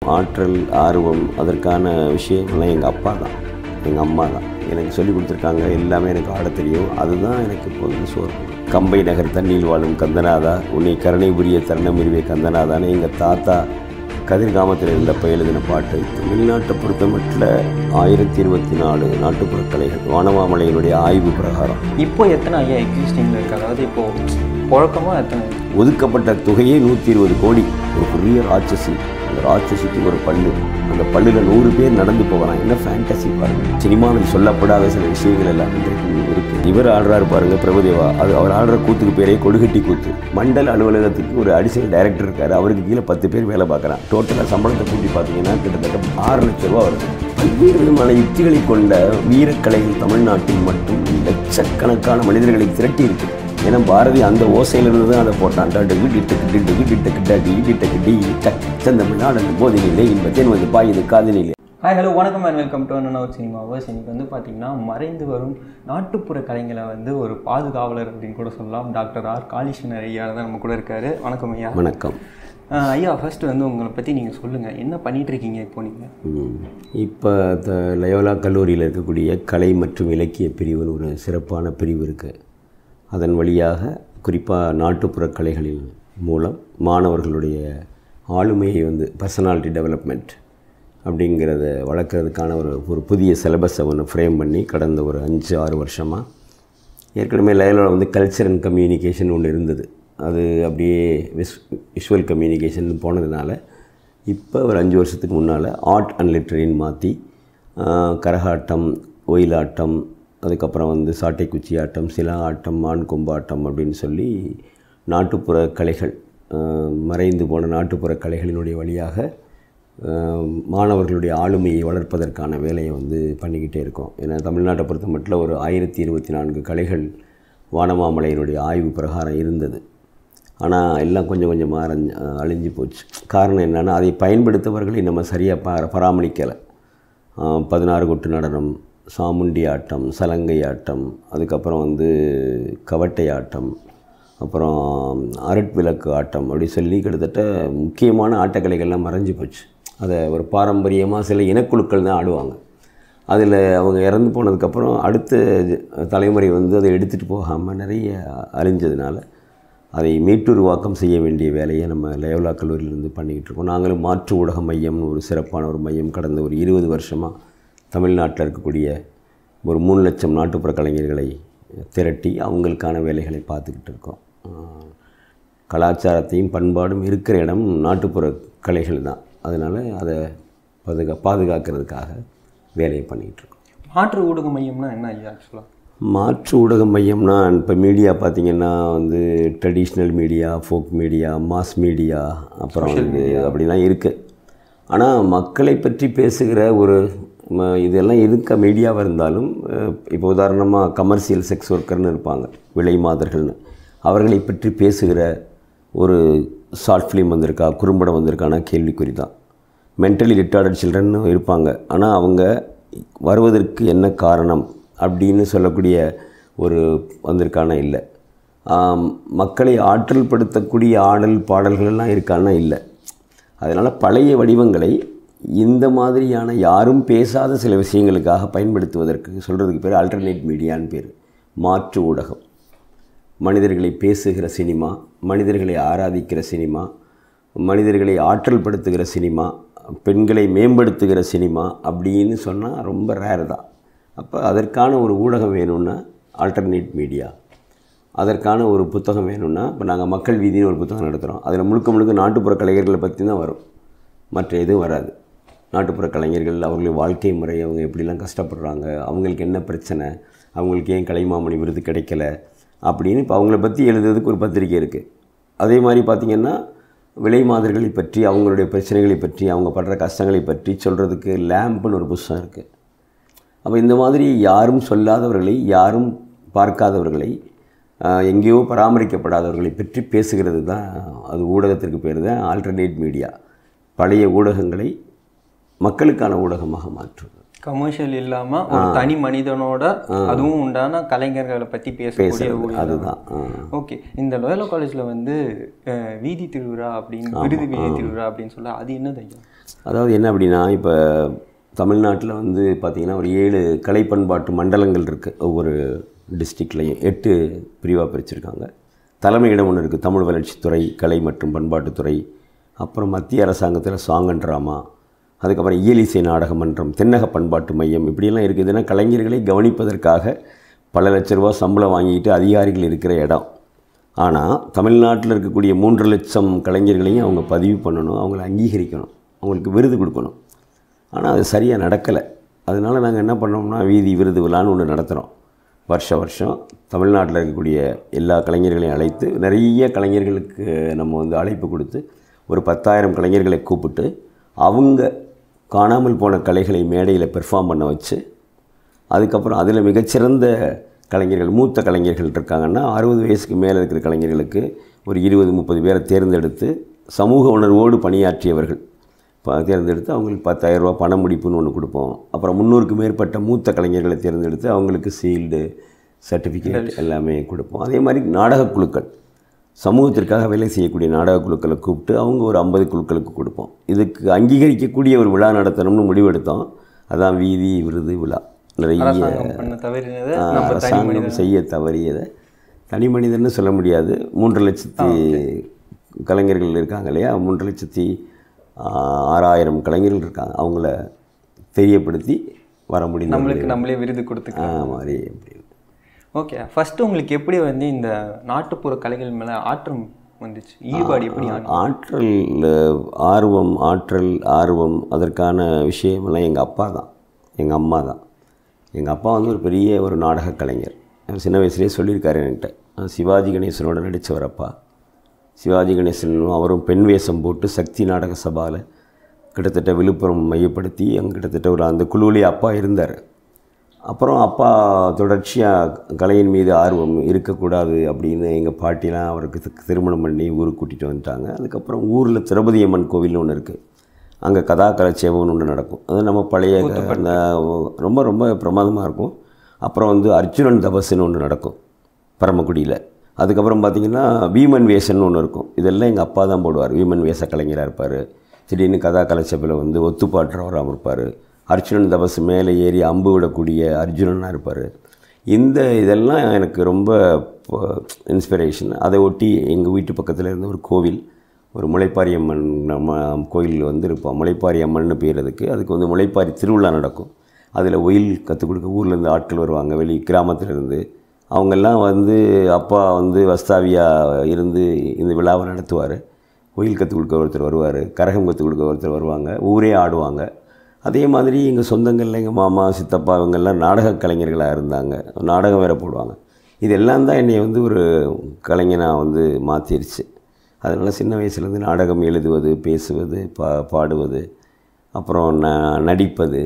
ஆற்றல் ஆர்வம் அதற்கான விஷயங்கள்லாம் எங்கள் அப்பா தான் எங்கள் அம்மா தான் எனக்கு சொல்லி கொடுத்துருக்காங்க எல்லாமே எனக்கு ஆடத் தெரியும் அதுதான் எனக்கு இப்போ வந்து சோறு கம்பை நகர் தண்ணியில் வாழும் கந்தநாதா உன்னை கருணை புரிய தருணம் இருவே கந்தநாதான்னு எங்கள் தாத்தா கதிர்காமத்தில் இருந்தப்ப எழுதின பாட்டு தமிழ்நாட்டை பொறுத்த மட்டும் ஆயிரத்தி இருபத்தி நாலு நாட்டுப்புற கலைகள் வானமாமலையினுடைய ஆய்வு பிரகாரம் இப்போ எத்தனை ஐயா எக்ஸிஸ்டிங்கில் இருக்குது அதாவது இப்போ புழக்கமாக எத்தனை ஒதுக்கப்பட்ட தொகையே நூற்றி இருபது கோடி ஒரு பெரிய ராட்சசி அந்த ராட்சசிக்கு ஒரு பல்லு அந்த பல்லில் நூறு பேர் நடந்து போகலாம் என்ன ஃபேண்டசி பாருங்க சினிமாவில் சொல்லப்படாத சில விஷயங்கள் எல்லாம் இன்றைக்கு இருக்கு இவர் ஆடுறாரு பாருங்க பிரபுதேவா அது அவர் ஆடுற கூத்துக்கு பேரே கொடுகட்டி கூத்து மண்டல அலுவலகத்துக்கு ஒரு அடிஷனல் டைரக்டர் இருக்காரு அவருக்கு கீழே பத்து பேர் வேலை பார்க்குறான் டோட்டலாக சம்பளத்தை கூட்டி பார்த்தீங்கன்னா கிட்டத்தட்ட ஆறு லட்சம் ரூபா வருது பல்வேறு விதமான யுக்திகளை கொண்ட வீரக்கலைகள் தமிழ்நாட்டில் மட்டும் லட்சக்கணக்கான மனிதர்களை திரட்டி இருக்கு ஏன்னா பாரதி அந்த ஓசையிலிருந்து தான் அதை போட்டான் டடுகு டிட்டுக்கு டிட்டுக்கு டிட்டுக்கு டடி டிட்டுக்கு டி டக் செந்தமிழ்நாடு போதினிலே இன்பத்தேன் வந்து பாயுது காதலிலே ஹாய் ஹலோ வணக்கம் and welcome to Annan cinema verse இன்னைக்கு வந்து பார்த்தீங்கன்னா மறைந்து வரும் நாட்டுப்புற கலைஞரை வந்து ஒரு பாதுகாவலர் அப்படின்னு கூட சொல்லலாம் டாக்டர் ஆர் காளிஷ்ணர் ஐயா தான் நம்ம கூட இருக்காரு வணக்கம் ஐயா வணக்கம் அஹ் ஐயா ஃபர்ஸ்ட் வந்து உங்களை பற்றி நீங்கள் சொல்லுங்கள் என்ன பண்ணிட்டு இருக்கீங்க இப்போ நீங்கள் இப்போ த லயோலா கல்லூரியில் இருக்கக்கூடிய கலை மற்றும் இலக்கிய பிரிவுன்னு ஒரு சிறப்பான பிரிவு இருக்குது அதன் வழியாக குறிப்பாக நாட்டுப்புற கலைகளின் மூலம் மாணவர்களுடைய ஆளுமையை வந்து பர்சனாலிட்டி டெவலப்மெண்ட் அப்படிங்கிறத வளர்க்குறதுக்கான ஒரு ஒரு புதிய சிலபஸை ஒன்று ஃப்ரேம் பண்ணி கடந்த ஒரு அஞ்சு ஆறு வருஷமாக ஏற்கனவே லயோலாவில் வந்து கல்ச்சர் அண்ட் கம்யூனிகேஷன் ஒன்று இருந்தது அது அப்படியே விஷ் விஷுவல் கம்யூனிகேஷன் போனதுனால இப்போ ஒரு அஞ்சு வருஷத்துக்கு முன்னால் ஆர்ட் அண்ட் லிட்ரரின்னு மாற்றி கரகாட்டம் ஒயிலாட்டம் அதுக்கப்புறம் வந்து சாட்டைக்குச்சி ஆட்டம் சிலா ஆட்டம் மான் கொம்பாட்டம் அப்படின்னு சொல்லி நாட்டுப்புற கலைகள் ஆஹ், மறைந்து போன நாட்டுப்புற கலைகளினுடைய வழியாக ஆஹ், மாணவர்களுடைய ஆளுமையை வளர்ப்பதற்கான வேலையை வந்து பண்ணிக்கிட்டே இருக்கோம் ஏன்னா தமிழ்நாட்டை பொறுத்த மட்டும் ஒரு ஆயிரத்தி இருபத்தி நான்கு கலைகள் வானமாமலையினுடைய ஆய்வு பிரகாரம் இருந்தது ஆனால் எல்லாம் கொஞ்சம் கொஞ்சமாக அரைஞ்சு அழிஞ்சு போச்சு காரணம் என்னென்னா அதை பயன்படுத்தவர்களை நம்ம சரியாக ப பராமரிக்கலை பதினாறு கொட்டு நடனம் சாமுண்டி ஆட்டம் சலங்கை ஆட்டம் அதுக்கப்புறம் வந்து கவட்டை ஆட்டம் அப்புறம் அரட்விளக்கு ஆட்டம் அப்படி சொல்லி கிட்டத்தட்ட முக்கியமான ஆட்டக்கலைகள்லாம் மறைஞ்சு போச்சு அதை ஒரு பாரம்பரியமாக சில இனக்குழுக்கள் தான் ஆடுவாங்க அதில் அவங்க இறந்து போனதுக்கப்புறம் அடுத்த ஜ- தலைமுறை வந்து அதை எடுத்துகிட்டு போகாமல் நிறைய அழிஞ்சதுனால அதை மீட்டுருவாக்கம் செய்ய வேண்டிய வேலையை நம்ம லயோலா கல்லூரியிலேருந்து பண்ணிக்கிட்டு இருக்கோம் நாங்களும் மாற்று ஊடக மையம்னு ஒரு சிறப்பான ஒரு மையம் கடந்த ஒரு இருபது வருஷமாக தமிழ்நாட்டில் இருக்கக்கூடிய ஒரு மூணு லட்சம் நாட்டுப்புற கலைஞர்களை திரட்டி அவங்களுக்கான வேலைகளை பார்த்துக்கிட்டு இருக்கோம் ஆஹ் கலாச்சாரத்தையும் பண்பாடும் இருக்கிற இடம் நாட்டுப்புற கலைகள் தான் அதனால் அதை பாதுகா பாதுகாக்கிறதுக்காக வேலையை பண்ணிகிட்டு இருக்கோம் மாற்று ஊடக மையம்னா என்ன ஐயா ஆக்சுவலாக மாற்று ஊடக மையம்னா இப்போ மீடியா பார்த்திங்கன்னா வந்து traditional media folk media mass media அப்புறம் வந்து அப்படிலாம் இருக்குது ஆனால் மக்களை பற்றி பேசுகிற ஒரு ம- இதெல்லாம் எதுக்க மீடியாவாக இருந்தாலும் அஹ், இப்போ உதாரணமாக கமர்ஷியல் செக்ஸ் ஒர்க்கர்னு இருப்பாங்க விலை மாதர்கள்னு அவர்களை பற்றி பேசுகிற ஒரு ஷார்ட் ஃபிலிம் வந்திருக்கா குறும்படம் வந்திருக்கானா கேள்விக்குறி தான் மென்டலி ரிட்டார்டட் சில்ட்ரன் இருப்பாங்க ஆனால் அவங்க வருவதற்கு என்ன காரணம் அப்படின்னு சொல்லக்கூடிய ஒரு வந்திருக்கானா இல்லை ஆம், மக்களை ஆற்றல் படுத்தக்கூடிய ஆடல் பாடல்கள் எல்லாம் இருக்கானா இல்லை அதனால் பழைய வடிவங்களை இந்த மாதிரியான யாரும் பேசாத சில விஷயங்களுக்காக பயன்படுத்துவதற்கு சொல்கிறதுக்கு பேர் ஆல்டர்னேட் மீடியான்னு பேர் மாற்று ஊடகம் மனிதர்களை பேசுகிற சினிமா மனிதர்களை ஆராதிக்கிற சினிமா மனிதர்களை ஆற்றல் படுத்துகிற சினிமா பெண்களை மேம்படுத்துகிற சினிமா அப்படின்னு சொன்னால் ரொம்ப ரேர் தான் அப்போ அதற்கான ஒரு ஊடகம் வேணும்னா ஆல்டர்னேட் மீடியா அதற்கான ஒரு புத்தகம் வேணும்னா இப்போ நாங்கள் மக்கள் வீதின்னு ஒரு புத்தகம் நடத்துகிறோம் அதில் முழுக்க முழுக்க நாட்டுப்புற கலைஞர்களை பற்றி தான் வரும் மற்ற எதுவும் வராது நாட்டுப்புற கலைஞர்கள் அவர்களுடைய வாழ்க்கை முறை அவங்க எப்படிலாம் கஷ்டப்படுறாங்க அவங்களுக்கு என்ன பிரச்சனை அவங்களுக்கு ஏன் கலைமாமணி விருது கிடைக்கல அப்படின்னு இப்போ அவங்கள பற்றி எழுதுறதுக்கு ஒரு பத்திரிக்கை இருக்குது அதே மாதிரி பார்த்திங்கன்னா விலை மாதர்களை பற்றி அவங்களுடைய பிரச்சனைகளை பற்றி அவங்க படுற கஷ்டங்களை பற்றி சொல்கிறதுக்கு லேம்ப்னு ஒரு புஸ்தகம் இருக்குது அப்போ இந்த மாதிரி யாரும் சொல்லாதவர்களை யாரும் பார்க்காதவர்களை ஆஹ், எங்கேயோ பராமரிக்கப்படாதவர்களை பற்றி பேசுகிறது தான் அது ஊடகத்திற்கு பேர் தான் ஆல்டர்னேட் மீடியா பழைய ஊடகங்களை மக்களுக்கான ஊடகமாக மாற்றுவது கமர்ஷியல் இல்லாம ஒரு தனி மனிதனோட அதுவும் உண்டான கலைஞர்களை பத்தி பேசக்கூடிய ஊழியர் அதுதான் ஆ. ஓகே இந்த லோயலா காலேஜ்ல வந்து அஹ், வீதி திருவிழா அப்படின்னு விருது வீதி திருவிழா அப்படின்னு சொல்ல அது என்னது ஐயா அதாவது என்ன அப்படின்னா இப்போ தமிழ்நாட்டில் வந்து பார்த்திங்கன்னா ஒரு ஏழு கலை பண்பாட்டு மண்டலங்கள் இருக்குது ஒவ்வொரு டிஸ்ட்ரிக்ட்லேயும் எட்டு பிரிவாக பிரிச்சிருக்காங்க தலைமையிடம் ஒன்று இருக்குது தமிழ் வளர்ச்சித்துறை கலை மற்றும் பண்பாட்டுத்துறை அப்புறம் மத்திய அரசாங்கத்தில் சாங் அண்ட் ட்ராமா அதுக்கப்புறம் இயலிசை நாடக மன்றம் தென்னக பண்பாட்டு மையம் இப்படியெல்லாம் இருக்குதுன்னா கலைஞர்களை கவனிப்பதற்காக பல லட்ச ரூபா சம்பளம் வாங்கிட்டு அதிகாரிகள் இருக்கிற இடம் ஆனால் தமிழ்நாட்டில் இருக்கக்கூடிய மூன்று லட்சம் கலைஞர்களையும் அவங்க பதிவு பண்ணணும் அவங்கள அங்கீகரிக்கணும் அவங்களுக்கு விருது கொடுக்கணும் ஆனால் அது சரியாக நடக்கலை அதனால நாங்கள் என்ன பண்ணோம்னா வீதி விருது விழான்னு ஒன்று நடத்துகிறோம் வருஷ வருஷம் தமிழ்நாட்டில் இருக்கக்கூடிய எல்லா கலைஞர்களையும் அழைத்து நிறைய கலைஞர்களுக்கு நம்ம வந்து அழைப்பு கொடுத்து ஒரு பத்தாயிரம் கலைஞர்களை கூப்பிட்டு அவங்க காணாமல் போன கலைகளை மேடையில் பெர்ஃபார்ம் பண்ண வச்சு அதுக்கப்புறம் அதில் மிகச்சிறந்த கலைஞர்கள் மூத்த கலைஞர்கள் இருக்காங்கன்னா அறுபது வயசுக்கு மேலே இருக்கிற கலைஞர்களுக்கு ஒரு இருபது முப்பது பேரை தேர்ந்தெடுத்து சமூக உணர்வோடு பணியாற்றியவர்கள் ப- தேர்ந்தெடுத்து அவங்களுக்கு பத்தாயிரம் ரூபாய் பண முடிப்புன்னு ஒன்று கொடுப்போம் அப்புறம் முந்நூறுக்கு மேற்பட்ட மூத்த கலைஞர்களை தேர்ந்தெடுத்து அவங்களுக்கு சீல்டு சர்டிஃபிகேட் எல்லாமே கொடுப்போம் அதே மாதிரி நாடகக் குழுக்கள் சமூகத்திற்காக வேலை செய்யக்கூடிய நாடக குழுக்களை கூப்பிட்டு அவங்க ஒரு ஐம்பது குழுக்களுக்கு கொடுப்போம் இதுக்கு அங்கீகரிக்கக்கூடிய ஒரு விழா நடத்தணும்னு முடிவெடுத்தோம் அதான் வீதி விருது விழா நிறைய அரசாங்கம் பண்ண தவறினது ஆஹ், நம்ம தனி அரசாங்கம் செய்ய தவறியதை தனி மனிதன்னு சொல்ல முடியாது மூன்று லட்சத்தி கலைஞர்கள் இருக்காங்க இல்லையா மூன்று லட்சத்தி ஆஹ், ஆறாயிரம் கலைஞர்கள் இருக்காங்க அவங்கள தெரியப்படுத்தி வர முடியும் நம்மளுக்கு நம்மளே விருது கொடுத்துக்கலாம் மாதிரி அப்படி ஓகே ஃபர்ஸ்ட் உங்களுக்கு எப்படி வந்து இந்த நாட்டுப்புற கலைகள் மேல ஆற்றம் வந்துச்சு ஈடுபாடு எப்படி ஆனது? ஆற்றல் அஹ், ஆர்வம் ஆற்றல் ஆர்வம் அதற்கான விஷயமெல்லாம் எங்கள் அப்பா தான் எங்கள் அம்மா தான் எங்கள் அப்பா வந்து ஒரு பெரிய ஒரு நாடக கலைஞர் அவர் சின்ன வயசுலேயே சொல்லியிருக்காரு என்கிட்ட நான் சிவாஜி கணேசனோட நடித்தவர் அப்பா சிவாஜி கணேசனும் அவரும் பெண் வேஷம் போட்டு சக்தி நாடக சபாவில் கிட்டத்தட்ட விழுப்புரம் மையப்படுத்தி அங்கே கிட்டத்தட்ட ஒரு அந்த குழுவிலேயே அப்பா இருந்தார் அப்புறம் அப்பா தொடர்ச்சியாக கலையின் மீது ஆர்வம் இருக்கக்கூடாது அப்படின்னு எங்கள் பாட்டிலாம் அவருக்கு தி- திருமணம் பண்ணி ஊருக்கு கூட்டிகிட்டு வந்துட்டாங்க அதுக்கப்புறம் ஊரில் திரௌபதி அம்மன் கோவில்னு ஒன்று இருக்குது அங்கே கதா கலைச்சேவம்னு ஒன்று நடக்கும் அது நம்ம பழைய க- அந்த ரொம்ப ரொம்ப பிரமாதமாக இருக்கும் அப்புறம் வந்து அர்ஜுனன் தபசுன்னு ஒன்று நடக்கும் பரமக்குடியில் அதுக்கப்புறம் பார்த்திங்கன்னா வீமன் வேஷன்னு ஒன்று இருக்கும் இதெல்லாம் எங்கள் அப்பா தான் போடுவார் வீமன் வேஷ கலைஞராக இருப்பார் திடீர்னு கதா கலைச்சபில் வந்து ஒத்துப்பாட்டுறவராக இருப்பார் அர்ஜுனன் தபசு மேலே ஏறி அம்பு விடக்கூடிய அர்ஜுனனாக இருப்பார் இந்த இதெல்லாம் எனக்கு ரொம்ப இன்ஸ்பிரேஷன் அதை ஒட்டி எங்கள் வீட்டு பக்கத்தில் இருந்த ஒரு கோவில் ஒரு முளைப்பாரி அம்மன் நம்ம கோயில் வந்து இருப்போம் முளைப்பாரி அம்மன்னு பேர் அதுக்கு அதுக்கு வந்து முளைப்பாரி திருவிழா நடக்கும் அதில் ஒயில் கற்றுக் கொடுக்க ஊர்லேருந்து ஆட்கள் வருவாங்க வெளி கிராமத்திலேருந்து அவங்கெல்லாம் வந்து அப்பா வந்து வஸ்தாவியா இருந்து இந்த விழாவை நடத்துவார் ஒயில் கற்றுக் கொடுக்க ஒருத்தர் வருவார் கரகம் கற்றுக் கொடுக்க ஒருத்தர் வருவாங்க ஊரே ஆடுவாங்க அதே மாதிரி எங்கள் சொந்தங்களில் எங்கள் மாமா சித்தப்பா இவங்கெல்லாம் நாடக கலைஞர்களாக இருந்தாங்க நாடகம் வேறு போடுவாங்க இதெல்லாம் தான் என்னை வந்து ஒரு கலைஞனாக வந்து மாற்றிருச்சு அதனால் சின்ன வயசுலேருந்து நாடகம் எழுதுவது பேசுவது பா பாடுவது அப்புறம் ந நடிப்பது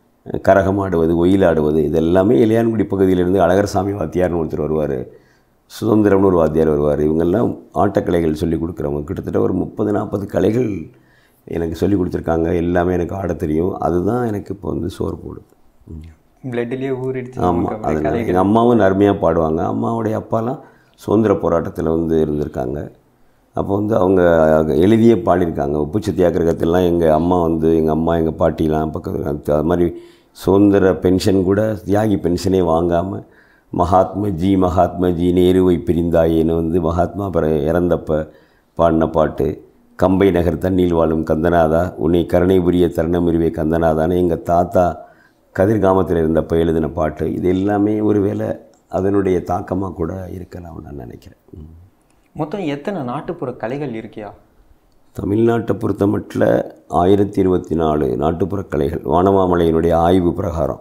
கரகம் ஆடுவது ஒயில் ஆடுவது இதெல்லாமே இளையான்குடி பகுதியிலேருந்து அழகர்சாமி வாத்தியார்னு ஒருத்தர் வருவார் சுதந்திரம்னு ஒரு வாத்தியார் வருவார் இவங்கெல்லாம் ஆட்டக்கலைகள் சொல்லி கொடுக்குறவங்க கிட்டத்தட்ட ஒரு முப்பது நாற்பது கலைகள் எனக்கு சொல்லி கொடுத்துருக்காங்க எல்லாமே எனக்கு ஆடத் தெரியும் அதுதான் எனக்கு இப்போ வந்து சோறு போடுது பிளட்லேயே ஊறிடுச்சு ஆமாம் நமக்கு அப்படி அதனால் எங்கள் அம்மாவும் அருமையாக பாடுவாங்க அம்மாவுடைய அப்பாலாம் சுதந்திர போராட்டத்தில் வந்து இருந்திருக்காங்க அப்போ வந்து அவங்க எழுதியே பாடியிருக்காங்க உப்பு சத்தியாகிரகத்திலாம் எங்கள் அம்மா வந்து எங்கள் அம்மா எங்கள் பாட்டிலாம் பக்கத்தில் அது மாதிரி சுதந்திர பென்ஷன் கூட தியாகி பென்ஷனே வாங்காமல் மகாத்மா ஜி மகாத்மா ஜி நேருவை பிரிந்தாயேன்னு வந்து மகாத்மா பிற இறந்தப்ப பாடின பாட்டு கம்பை நகர் தண்ணில் வாழும் கந்தநாதா உன்னை கருணை புரிய தருணமுறிவே கந்தநாதான்னு எங்கள் தாத்தா கதிர்காமத்தில் இருந்தப்போ எழுதின பாட்டு இது எல்லாமே ஒருவேளை அதனுடைய தாக்கமாக கூட இருக்கலாம் நான் நினைக்கிறேன் ம். மொத்தம் எத்தனை நாட்டுப்புற கலைகள் இருக்கியா தமிழ்நாட்டை பொறுத்தமட்டில் ஆயிரத்தி இருபத்தி நாலு நாட்டுப்புற கலைகள் வானமாமலையினுடைய ஆய்வு பிரகாரம்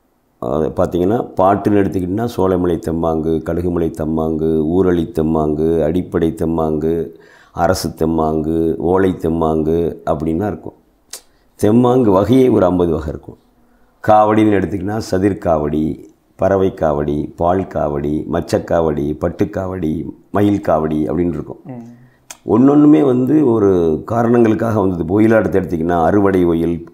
அது பார்த்திங்கன்னா பாட்டுன்னு எடுத்துக்கிட்டிங்கன்னா சோலைமலை தெம்மாங்கு கழுகுமலை தெம்மாங்கு ஊரளி தெம்மாங்கு அடிப்படை தெம்மாங்கு அரசு தெம்மாங்கு ஓலை தெம்மாங்கு அப்படின்னா இருக்கும் தெம்மாங்கு வகையே ஒரு ஐம்பது வகை இருக்கும் காவடின்னு எடுத்திங்கன்னா சதிர்காவடி பறவை காவடி பால் காவடி மச்சக்காவடி பட்டுக்காவடி மயில் காவடி அப்படின்னு இருக்கும் ஒன்றொன்றுமே வந்து ஒரு காரணங்களுக்காக வந்தது ஒயிலாட்டத்தை எடுத்திங்கன்னா அறுவடை ஒயில்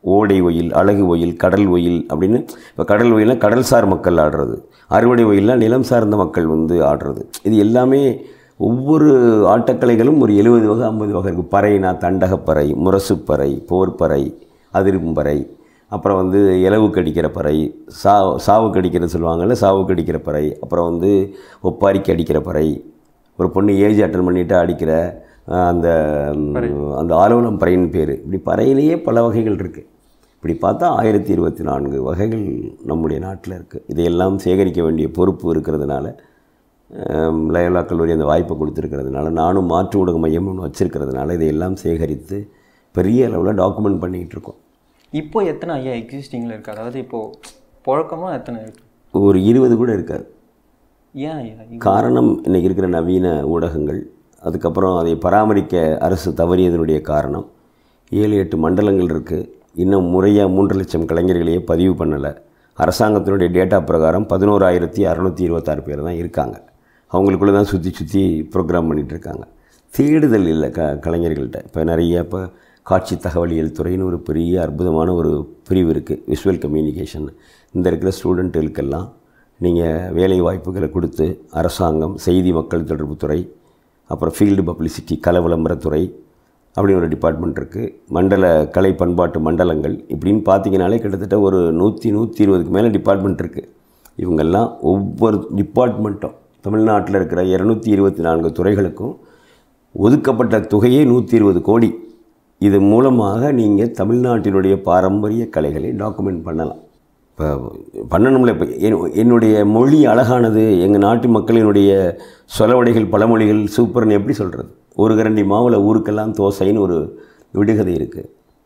ஓடை ஒயில் அழகு ஒயில் கடல் ஒயில் அப்படின்னு இப்போ கடல் ஒயில்னா கடல்சார் மக்கள் ஆடுறது அறுவடை ஒயில்னா நிலம் சார்ந்த மக்கள் வந்து ஆடுறது இது எல்லாமே ஒவ்வொரு ஆட்டக்கலைகளும் ஒரு எழுபது வகை ஐம்பது வகை இருக்குது பறைனா தண்டகப்பறை முரசுப்பறை போர்ப்பறை அதிரும்பறை அப்புறம் வந்து இலவுக்கு அடிக்கிற பறை சா சாவுக்கு அடிக்கிறது சொல்லுவாங்கல்ல சாவுக்கு அடிக்கிற பறை அப்புறம் வந்து ஒப்பாரிக்கு அடிக்கிற பறை ஒரு பொண்ணு ஏஜ் அட்டன் பண்ணிவிட்டு அடிக்கிற அஹ், அந்த ம், அந்த ஆலோலம் பறையின் பேர் இப்படி பறையிலேயே பல வகைகள் இருக்குது இப்படி பார்த்தா ஆயிரத்தி இருபத்தி நான்கு வகைகள் நம்முடைய நாட்டில் இருக்குது இதையெல்லாம் சேகரிக்க வேண்டிய பொறுப்பு இருக்கிறதுனால அஹ், லயோலா கல்லூரி அந்த வாய்ப்பை கொடுத்துருக்கிறதுனால நானும் மாற்று ஊடக மையம் ஒன்று வச்சுருக்கிறதுனால இதையெல்லாம் சேகரித்து பெரிய அளவில் டாக்குமெண்ட் பண்ணிகிட்டு இருக்கோம் இப்போ எத்தனை ஐயா எக்ஸிஸ்டிங்கில் இருக்குது அதாவது இப்போது புழக்கமாக எத்தனை இருக்கு ஒரு இருபது கூட இருக்காது ஏன் ஐயா இது- காரணம் இன்றைக்கி இருக்கிற நவீன ஊடகங்கள் அதுக்கப்புறம் அதை பராமரிக்க அரசு தவறியதனுடைய காரணம் ஏழு எட்டு மண்டலங்கள் இருக்குது இன்னும் முறையாக மூன்று லட்சம் கலைஞர்களையே பதிவு பண்ணலை அரசாங்கத்தினுடைய டேட்டா பிரகாரம் பதினோராயிரத்தி அறநூற்றி இருபத்தாறு பேர் தான் இருக்காங்க அவங்களுக்குள்ளே தான் சுற்றி சுற்றி ப்ரோக்ராம் பண்ணிகிட்டு இருக்காங்க தேடுதல் இல்லை க கலைஞர்கள்ட்ட இப்போ நிறைய இப்போ காட்சி தகவலியல் துறைன்னு ஒரு பெரிய அற்புதமான ஒரு பிரிவு இருக்குது விஷுவல் கம்யூனிகேஷன் இந்த இருக்கிற ஸ்டூடெண்ட்டுகளுக்கெல்லாம் நீங்கள் வேலை வாய்ப்புகளை கொடுத்து அரசாங்கம் செய்தி மக்கள் தொடர்புத்துறை அப்புறம் ஃபீல்டு பப்ளிசிட்டி கலை விளம்பரத்துறை அப்படின்னு ஒரு டிபார்ட்மெண்ட் இருக்குது மண்டல கலை பண்பாட்டு மண்டலங்கள் இப்படின்னு பார்த்தீங்கனாலே கிட்டத்தட்ட ஒரு நூற்றி நூற்றி இருபதுக்கு மேலே டிபார்ட்மெண்ட் இருக்குது இவங்கெல்லாம் ஒவ்வொரு டிபார்ட்மெண்ட்டும் தமிழ்நாட்டில் இருக்கிற இரநூத்தி இருபத்தி நான்கு துறைகளுக்கும் ஒதுக்கப்பட்ட தொகையே நூற்றி இருபது கோடி இது மூலமாக நீங்கள் தமிழ்நாட்டினுடைய பாரம்பரிய கலைகளை டாக்குமெண்ட் பண்ணலாம் இப்போ பண்ணணும்ல இப்போ என்- என்னுடைய மொழி அழகானது எங்கள் நாட்டு மக்களினுடைய சொலவடைகள் பழமொழிகள் சூப்பர்னு எப்படி சொல்கிறது ஒரு கரண்டி மாவில் ஊருக்கெல்லாம் தோசைன்னு ஒரு விடுகதை இருக்குது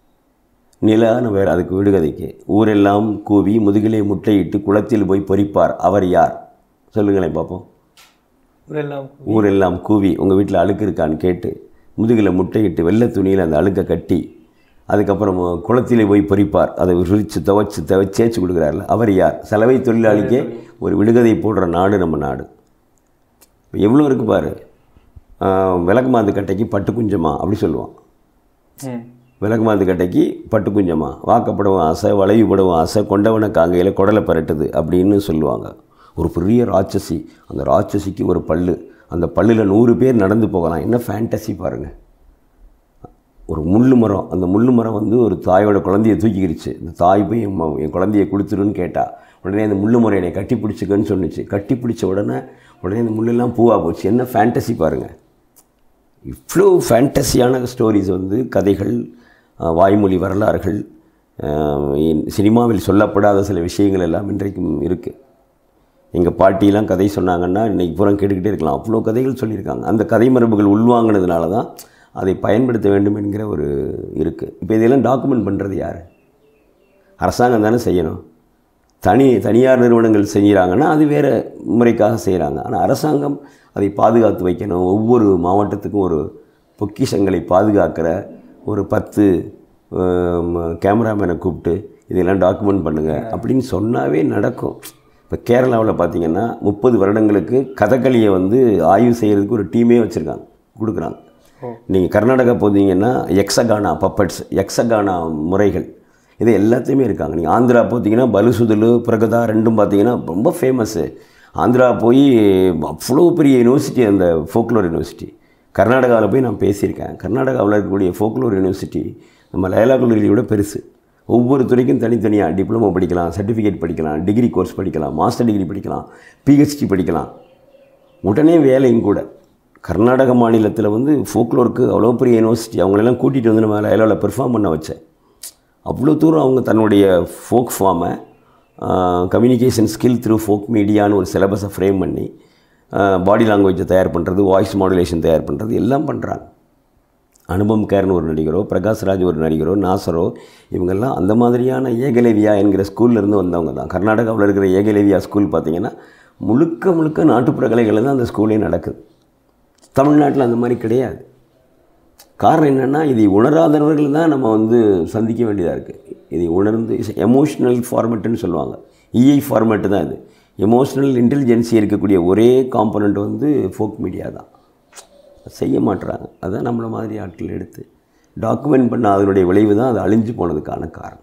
நிலான்னு வேறு அதுக்கு விடுகதைக்கு ஊரெல்லாம் கூவி முதுகிலே முட்டையிட்டு குளத்தில் போய் பொறிப்பார் அவர் யார் சொல்லுங்களேன் பார்ப்போம் ஊரெல்லாம் ஊரெல்லாம் கூவி உங்கள் வீட்டில் அழுக்கு இருக்கான்னு கேட்டு முதுகில் முட்டையிட்டு வெள்ளை துணியில் அந்த அழுக்கை கட்டி அதுக்கப்புறம் குளத்திலே போய் பொறிப்பார் அதை ருரிச்சு துவைச்சு துவைச்சு தேய்ச்சி கொடுக்குறாருல அவர் யார் சலவை தொழிலாளிக்கே ஒரு விடுகதை போடுற நாடு நம்ம நாடு இப்போ எவ்வளோ இருக்குது பாரு ஆஹ், விளக்குமாந்து கட்டைக்கு பட்டு குஞ்சமா அப்படி சொல்லுவான் ம் விளக்குமாந்து கட்டைக்கு பட்டு குஞ்சமா வாக்கப்படவும் ஆசை வளைவு படவும் ஆசை கொண்டவன காங்கையில் குடலை பரட்டுது அப்படின்னு சொல்லுவாங்க ஒரு பெரிய ராட்சசி அந்த ராட்சசிக்கு ஒரு பல்லு அந்த பல்லில் நூறு பேர் நடந்து போகலாம் என்ன ஃபேண்டசி பாருங்கள் ஒரு முள்ளு மரம் அந்த முள்ளு மரம் வந்து ஒரு தாயோட குழந்தைய தூக்கிக்கிடுச்சு இந்த தாய் போய் என் ம- என் குழந்தைய கொடுத்துருன்னு கேட்டா உடனே அந்த முள்ளு மரம் என்னை கட்டி பிடிச்சிக்கன்னு சொன்னுச்சு கட்டி பிடிச்ச உடனே உடனே அந்த முள்ளெல்லாம் பூவாக போச்சு என்ன ஃபேண்டசி பாருங்கள் இவ்வளோ ஃபேண்டசியான ஸ்டோரிஸ் வந்து கதைகள் அஹ், வாய்மொழி வரலாறுகள் அஹ், இன்- சினிமாவில் சொல்லப்படாத சில விஷயங்கள் எல்லாம் இன்றைக்கும் இருக்குது எங்கள் பாட்டிலாம் கதை சொன்னாங்கன்னா இன்றைக்கி பூரா கேட்டுக்கிட்டே இருக்கலாம் அவ்வளோ கதைகள் சொல்லியிருக்காங்க அந்த கதை மரபுகள் உள்வாங்கினதுனால தான் அதை பயன்படுத்த வேண்டும் என்கிற ஒரு இருக்குது இப்போ இதெல்லாம் டாக்குமெண்ட் பண்ணுறது யார் அரசாங்கம் தானே செய்யணும் தனி தனியார் நிறுவனங்கள் செய்கிறாங்கன்னா அது வேறு முறைக்காக செய்கிறாங்க ஆனால் அரசாங்கம் அதை பாதுகாத்து வைக்கணும் ஒவ்வொரு மாவட்டத்துக்கும் ஒரு பொக்கிஷங்களை பாதுகாக்கிற ஒரு பத்து கேமராமேனை கூப்பிட்டு இதெல்லாம் டாக்குமெண்ட் பண்ணுங்கள் அப்படின்னு சொன்னாவே நடக்கும் இப்போ கேரளாவில் பார்த்தீங்கன்னா முப்பது வருடங்களுக்கு கதகளியை வந்து ஆய்வு செய்கிறதுக்கு ஒரு டீமே வச்சுருக்காங்க கொடுக்குறாங்க நீங்கள் கர்நாடகா போனீங்கன்னா எக்ஸகானா பப்பட்ஸ் எக்ஸகானா முறைகள் இது எல்லாத்தையுமே இருக்காங்க நீங்கள் ஆந்திரா போத்தீங்கன்னா பலுசுதலு பிரகதா ரெண்டும் பார்த்தீங்கன்னா ரொம்ப ஃபேமஸ்ஸு ஆந்திரா போய் அவ்வளோ பெரிய யூனிவர்சிட்டி அந்த ஃபோக்லோர் யூனிவர்சிட்டி கர்நாடகாவில் போய் நான் பேசியிருக்கேன் கர்நாடகாவில் இருக்கக்கூடிய ஃபோக்லோர் யூனிவர்சிட்டி நம்ம லயலா கல்லூரியை விட பெருசு ஒவ்வொரு துறைக்கும் தனித்தனியாக டிப்ளமோ படிக்கலாம் சர்டிஃபிகேட் படிக்கலாம் டிகிரி கோர்ஸ் படிக்கலாம் மாஸ்டர் டிகிரி படிக்கலாம் பிஹெச்டி படிக்கலாம் உடனே வேலையும் கூட கர்நாடக மாநிலத்தில் வந்து ஃபோக்லோருக்கு அவ்வளோ பெரிய யூனிவர்சிட்டி அவங்களெல்லாம் கூட்டிகிட்டு வந்து நம்ம லயலாவில் பெர்ஃபார்ம் பண்ண வச்சேன் அவ்வளோ தூரம் அவங்க தன்னுடைய ஃபோக் ஃபார்மை கம்யூனிகேஷன் ஸ்கில் த்ரூ ஃபோக் மீடியான்னு ஒரு சிலபஸை ஃப்ரேம் பண்ணி பாடி லாங்குவேஜை தயார் பண்ணுறது வாய்ஸ் மாடுலேஷன் தயார் பண்ணுறது எல்லாம் பண்ணுறாங்க அனுபம் கேர்னு ஒரு நடிகரோ பிரகாஷ்ராஜ் ஒரு நடிகரோ நாசரோ இவங்கெல்லாம் அந்த மாதிரியான ஏகலேவியா என்கிற ஸ்கூல்ல இருந்து வந்தவங்க தான் கர்நாடகாவில் இருக்கிற ஏகலேவியா ஸ்கூல் பார்த்தீங்கன்னா முழுக்க முழுக்க நாட்டுப்புற கலைகள் தான் அந்த ஸ்கூலே நடக்குது தமிழ்நாட்டில் அந்த மாதிரி கிடையாது காரணம் என்னென்னா இதை உணராதவர்கள் தான் நம்ம வந்து சந்திக்க வேண்டியதாக இருக்குது இதை உணர்ந்து எமோஷ்னல் ஃபார்மேட்டுன்னு சொல்லுவாங்க இஐ ஃபார்மேட்டு தான் இது எமோஷ்னல் இன்டெலிஜென்சி இருக்கக்கூடிய ஒரே காம்பனண்ட் வந்து ஃபோக் மீடியா தான் செய்ய மாட்டுறாங்க அதான் நம்மளை மாதிரி ஆட்கள் எடுத்து டாக்குமெண்ட் பண்ண அதனுடைய விளைவு தான் அது அழிஞ்சு போனதுக்கான காரணம்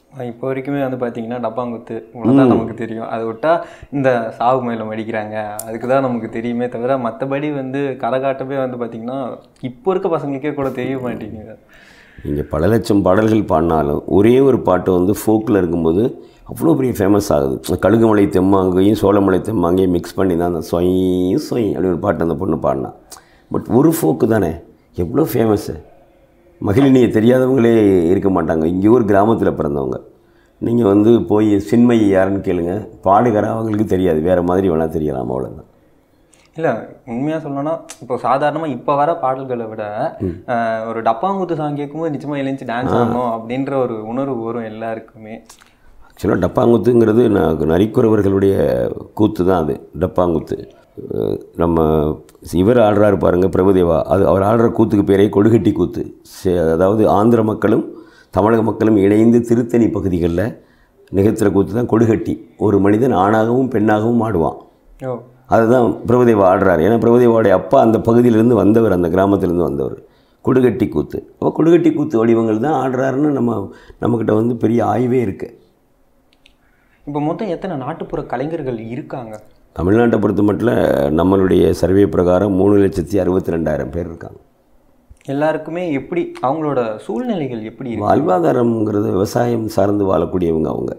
இப்போ வரைக்குமே வந்து பார்த்தீங்கன்னா டப்பாங்குத்து இவ்வளோதான் நமக்கு தெரியும் அதை விட்டா இந்த சாவு மயிலம் அடிக்கிறாங்க அதுக்கு தான் நமக்கு தெரியுமே தவிர மற்றபடி வந்து கரகாட்டமே வந்து பார்த்தீங்கன்னா இப்போ இருக்க பசங்களுக்கே கூட தெரிய மாட்டேங்குது நீங்கள் பல லட்சம் பாடல்கள் பாடினாலும் ஒரே ஒரு பாட்டு வந்து ஃபோக்கில் இருக்கும்போது அவ்வளோ பெரிய ஃபேமஸ் ஆகுது கழுகுமலை தெம்மாங்கையும் சோளமலை தெம்மாங்கையும் மிக்ஸ் பண்ணி தான் அந்த சொய் சொய் அப்படி ஒரு பாட்டு அந்த பொண்ணு பாடினா பட் ஒரு ஃபோக்கு தானே எவ்வளோ ஃபேமஸ்ஸு மகிழினியை தெரியாதவங்களே இருக்க மாட்டாங்க இங்கே ஒரு கிராமத்தில் பிறந்தவங்க நீங்கள் வந்து போய் சின்மை யாருன்னு கேளுங்க பாடுகிற அவங்களுக்கு தெரியாது வேறு மாதிரி வேணால் தெரியலாம் அவ்வளோதான் இல்லை உண்மையாக சொல்லணும்னா இப்போ சாதாரணமாக இப்போ வர பாடல்களை விட அஹ், ஒரு டப்பாங்குத்து சாங் கேட்கும்போது நிச்சயமாக எழுந்துச்சு டான்ஸ் ஆடணும் அப்படின்ற ஒரு உணர்வு வரும் எல்லாருக்குமே ஆக்சுவலாக டப்பாங்குத்துங்கிறது நான் நரிக்குறவர்களுடைய கூத்து தான் அது டப்பாங்குத்து அஹ் நம்ம இவர் ஆடுறாரு பாருங்க பிரபுதேவா அது அவர் ஆடுற கூத்துக்கு பேரே கொடுகட்டி கூத்து சே- அதாவது ஆந்திர மக்களும் தமிழக மக்களும் இணைந்து திருத்தணி பகுதிகளில் நிகழ்த்துகிற கூத்து தான் கொடுகட்டி ஒரு மனிதன் ஆணாகவும் பெண்ணாகவும் ஆடுவான் ஓ அதுதான் பிரபுதேவா ஆடுறாரு ஏன்னா பிரபுதேவாவுடைய அப்பா அந்த பகுதியிலேருந்து வந்தவர் அந்த கிராமத்திலேருந்து வந்தவர் கொடுகட்டி கூத்து அப்போ கொடுகட்டி கூத்து வடிவங்கள் தான் ஆடுறாருன்னு நம்ம நம்மக்கிட்ட வந்து பெரிய ஆய்வே இருக்குது இப்போ மொத்தம் எத்தனை நாட்டுப்புற கலைஞர்கள் இருக்காங்க தமிழ்நாட்டை பொறுத்த மட்டும் நம்மளுடைய சர்வே பிரகாரம் மூணு லட்சத்தி அறுபத்தி ரெண்டாயிரம் பேர் இருக்காங்க எல்லாருக்குமே எப்படி அவங்களோட சூழ்நிலைகள் எப்படி இருக்கு வாழ்வாதாரம்ங்கிறது விவசாயம் சார்ந்து வாழக்கூடியவங்க அவங்க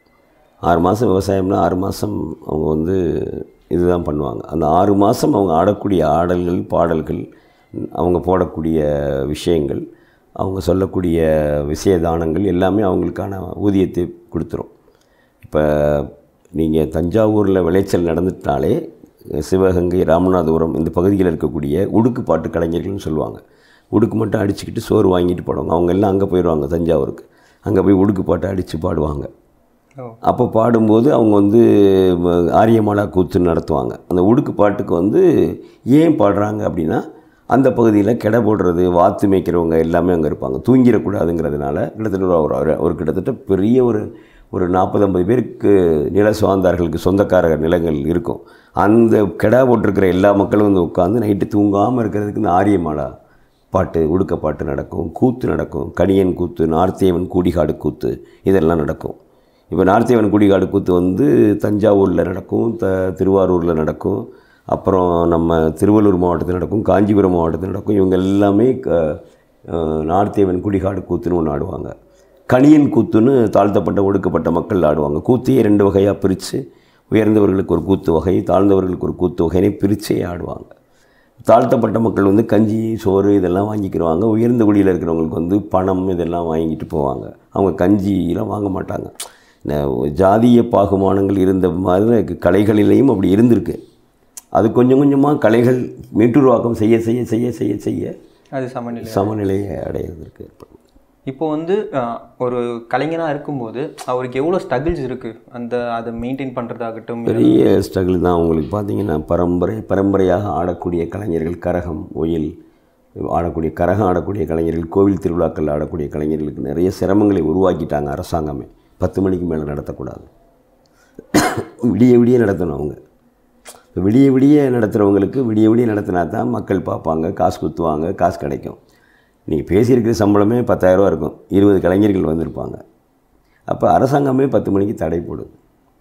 ஆறு மாதம் விவசாயம்னா ஆறு மாதம் அவங்க வந்து இதுதான் பண்ணுவாங்க அந்த ஆறு மாதம் அவங்க ஆடக்கூடிய ஆடல்கள் பாடல்கள் அவங்க போடக்கூடிய விஷயங்கள் அவங்க சொல்லக்கூடிய விஷயதானங்கள் எல்லாமே அவங்களுக்கான ஊதியத்தை கொடுத்துரும் இப்போ நீங்கள் தஞ்சாவூரில் விளைச்சல் நடந்துட்டாலே சிவகங்கை ராமநாதபுரம் இந்த பகுதியில் இருக்கக்கூடிய உடுக்கு பாட்டு கலைஞர்கள்னு சொல்லுவாங்க உடுக்கு மட்டும் அடிச்சுக்கிட்டு சோறு வாங்கிட்டு போடுவாங்க அவங்க எல்லாம் அங்கே போயிடுவாங்க தஞ்சாவூருக்கு அங்கே போய் உடுக்கு பாட்டு அடித்து பாடுவாங்க ஓ அப்போ பாடும்போது அவங்க வந்து ம, ஆரியமாலா கூத்து நடத்துவாங்க அந்த உடுக்கு பாட்டுக்கு வந்து ஏன் பாடுறாங்க அப்படின்னா அந்த பகுதியில் கெடை போடுறது வாத்து மேய்க்கிறவங்க எல்லாமே அங்கே இருப்பாங்க தூங்கிடக்கூடாதுங்கிறதுனால கிட்டத்தட்ட ஒரு ஒரு- ஒரு கிட்டத்தட்ட பெரிய ஒரு ஒரு நாற்பது ஐம்பது பேருக்கு நில சுவாந்தார்களுக்கு சொந்தக்கார நிலங்கள் இருக்கும் அந்த கெடா போட்டிருக்கிற எல்லா மக்களும் வந்து உட்காந்து நைட்டு தூங்காமல் இருக்கிறதுக்கு இந்த ஆரியமாலா பாட்டு உடுக்க பாட்டு நடக்கும் கூத்து நடக்கும் கணியன் கூத்து நார்த்தேவன் கூடிகாடு கூத்து இதெல்லாம் நடக்கும் இப்போ நார்த்தேவன் கூடிகாடு கூத்து வந்து தஞ்சாவூரில் நடக்கும் த திருவாரூரில் நடக்கும் அப்புறம் நம்ம திருவள்ளூர் மாவட்டத்தில் நடக்கும் காஞ்சிபுரம் மாவட்டத்தில் நடக்கும் இவங்க எல்லாமே க அஹ், நார்த்தேவன் குடிகாடு கூத்துன்னு ஒன்று ஆடுவாங்க கணியன் கூத்துன்னு தாழ்த்தப்பட்ட ஒடுக்கப்பட்ட மக்கள் ஆடுவாங்க கூத்தையே ரெண்டு வகையாக பிரித்து உயர்ந்தவர்களுக்கு ஒரு கூத்து வகை தாழ்ந்தவர்களுக்கு ஒரு கூத்து வகைனே பிரிச்சே ஆடுவாங்க தாழ்த்தப்பட்ட மக்கள் வந்து கஞ்சி சோறு இதெல்லாம் வாங்கிக்கிடுவாங்க உயர்ந்த குடியில் இருக்கிறவங்களுக்கு வந்து பணம் இதெல்லாம் வாங்கிட்டு போவாங்க அவங்க கஞ்சிலாம் வாங்க மாட்டாங்க ந- ஜாதிய பாகுமானங்கள் இருந்த மாதிரி கலைகளிலேயும் அப்படி இருந்திருக்கு அது கொஞ்சம் கொஞ்சமாக கலைகள் மீட்டுருவாக்கம் செய்ய செய்ய செய்ய செய்ய செய்ய அது சமநிலை சமநிலையை அடையிறதுக்கு ஏற்படும் இப்போ வந்து அஹ், ஒரு கலைஞனாக இருக்கும்போது அவருக்கு எவ்வளோ ஸ்ட்ரகிள்ஸ் இருக்குது அந்த அதை மெயின்டைன் பண்ணுறதாகட்டும் பெரிய ஸ்ட்ரகிள் தான் உங்களுக்கு பார்த்தீங்கன்னா பரம்பரை பரம்பரையாக ஆடக்கூடிய கலைஞர்கள் கரகம் ஒயில் ஆடக்கூடிய கரகம் ஆடக்கூடிய கலைஞர்கள் கோவில் திருவிழாக்கள் ஆடக்கூடிய கலைஞர்களுக்கு நிறைய சிரமங்களை உருவாக்கிட்டாங்க அரசாங்கமே பத்து மணிக்கு மேலே நடத்தக்கூடாது விடிய விடிய நடத்தணும் அவங்க இப்போ விடிய விடிய நடத்துகிறவங்களுக்கு விடிய விடிய நடத்தினா தான் மக்கள் பார்ப்பாங்க காசு குத்துவாங்க காசு கிடைக்கும் நீங்கள் பேசியிருக்கிற சம்பளமே பத்தாயிரரூவா இருக்கும் இருபது கலைஞர்கள் வந்திருப்பாங்க அப்போ அரசாங்கமே பத்து மணிக்கு தடை போடுது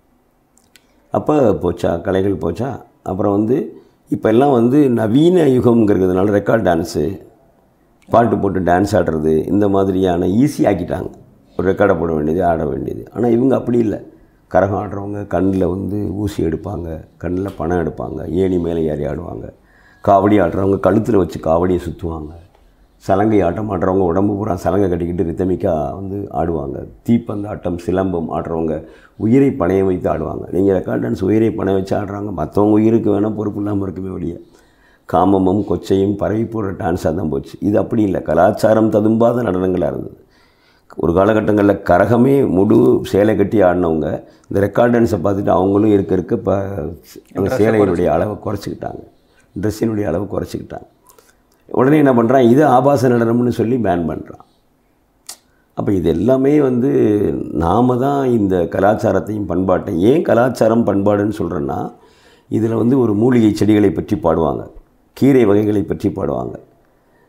அப்போ போச்சா கலைகள் போச்சா அப்புறம் வந்து இப்போ எல்லாம் வந்து நவீன யுகம்ங்கிறதுனால ரெக்கார்ட் டான்ஸு பாட்டு போட்டு டான்ஸ் ஆடுறது இந்த மாதிரியான ஈஸி ஆக்கிட்டாங்க ஒரு ரெக்கார்டை போட வேண்டியது ஆட வேண்டியது ஆனால் இவங்க அப்படி இல்லை கரகம் ஆடுறவங்க கண்ணில் வந்து ஊசி எடுப்பாங்க கண்ணில் பணம் எடுப்பாங்க ஏணி மேலே ஏறி ஆடுவாங்க காவடி ஆடுறவங்க கழுத்தில் வச்சு காவடியை சுற்றுவாங்க சலங்கை ஆட்டம் ஆடுறவங்க உடம்பு பூரா சலங்கை கட்டிக்கிட்டு ரித்தமிக்காக வந்து ஆடுவாங்க தீப்பந்தாட்டம் சிலம்பம் ஆடுறவங்க உயிரை பணையம் வைத்து ஆடுவாங்க நீங்கள் ரெக்கார்ட் டான்ஸ் உயிரை பணையம் வச்சு ஆடுறாங்க மற்றவங்க உயிருக்கு வேணால் பொறுப்பு இல்லாமல் இருக்குமே ஒழிய காமமும் கொச்சையும் பரவி போடுற டான்ஸாக தான் போச்சு இது அப்படி இல்லை கலாச்சாரம் ததும்பாத நடனங்களாக இருந்தது ஒரு காலகட்டங்களில் கரகமே முழு சேலை கட்டி ஆடினவங்க இந்த ரெக்கார்ட் டான்ஸை பார்த்துட்டு அவங்களும் இருக்க இருக்க இப்போ அந்த சேலையினுடைய அளவை குறைச்சிக்கிட்டாங்க ட்ரெஸ்ஸினுடைய அளவு குறைச்சிக்கிட்டாங்க உடனே என்ன பண்ணுறான் இது ஆபாச நடனம்னு சொல்லி பேன் பண்ணுறான் அப்போ இது எல்லாமே வந்து நாம தான் இந்த கலாச்சாரத்தையும் பண்பாட்டையும் ஏன் கலாச்சாரம் பண்பாடுன்னு சொல்கிறேன்னா இதில் வந்து ஒரு மூலிகை செடிகளை பற்றி பாடுவாங்க கீரை வகைகளை பற்றி பாடுவாங்க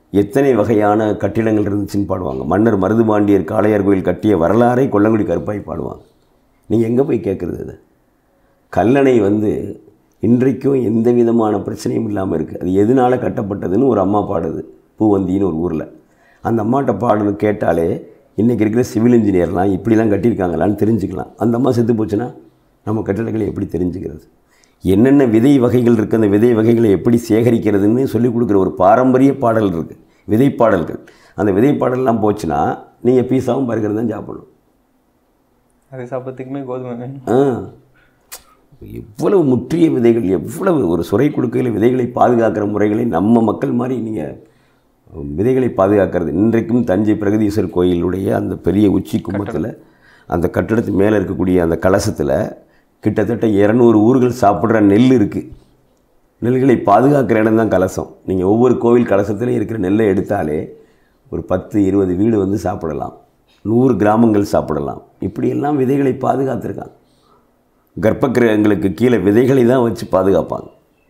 எத்தனை வகையான கட்டிடங்கள் இருந்துச்சுன்னு பாடுவாங்க மன்னர் மருதுபாண்டியர் காளையார் கோயில் கட்டிய வரலாறை கொல்லங்குடி கருப்பாய் பாடுவாங்க நீங்கள் எங்கே போய் கேட்குறது அது கல்லணை வந்து இன்றைக்கும் எந்த விதமான பிரச்சனையும் இல்லாமல் இருக்குது அது எதனால் கட்டப்பட்டதுன்னு ஒரு அம்மா பாடுது பூவந்தின்னு ஒரு ஊரில் அந்த அம்மாட்ட பாடுன்னு கேட்டாலே இன்றைக்கி இருக்கிற சிவில் இன்ஜினியர்லாம் இப்படிலாம் கட்டியிருக்காங்களான்னு தெரிஞ்சுக்கலாம் அந்த அம்மா செத்து போச்சுன்னா நம்ம கட்டடங்களை எப்படி தெரிஞ்சுக்கிறது என்னென்ன விதை வகைகள் இருக்குது அந்த விதை வகைகளை எப்படி சேகரிக்கிறதுன்னு சொல்லிக் கொடுக்குற ஒரு பாரம்பரிய பாடல் இருக்குது விதைப்பாடல்கள் அந்த விதைப்பாடல்லாம் போச்சுன்னா நீங்கள் பீஸாவும் பர்கர் தான் சாப்பிடணும் அது சாப்பிட்றதுக்குமே கோதுமை வேணும் ஆ எவ்வளவு முற்றிய விதைகள் எவ்வளவு ஒரு சுரை கொடுக்கையில் விதைகளை பாதுகாக்கிற முறைகளை நம்ம மக்கள் மாதிரி நீங்கள் விதைகளை பாதுகாக்கிறது இன்றைக்கும் தஞ்சை பிரகதீஸ்வரர் கோயிலுடைய அந்த பெரிய உச்சி கும்பத்தில் அந்த கட்டடத்து மேலே இருக்கக்கூடிய அந்த கலசத்தில் கிட்டத்தட்ட இரநூறு ஊர்கள் சாப்பிட்ற நெல் இருக்குது நெல்களை பாதுகாக்கிற இடம் தான் கலசம் நீங்கள் ஒவ்வொரு கோவில் கலசத்துலையும் இருக்கிற நெல்லை எடுத்தாலே ஒரு பத்து இருபது வீடு வந்து சாப்பிடலாம் நூறு கிராமங்கள் சாப்பிடலாம் இப்படியெல்லாம் விதைகளை பாதுகாத்திருக்காங்க கர்ப்பகிரகங்களுக்கு கீழே விதைகளை தான் வச்சு பாதுகாப்பாங்க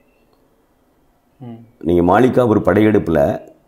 ம் நீங்கள் மாளிகாவூர் படையெடுப்பில்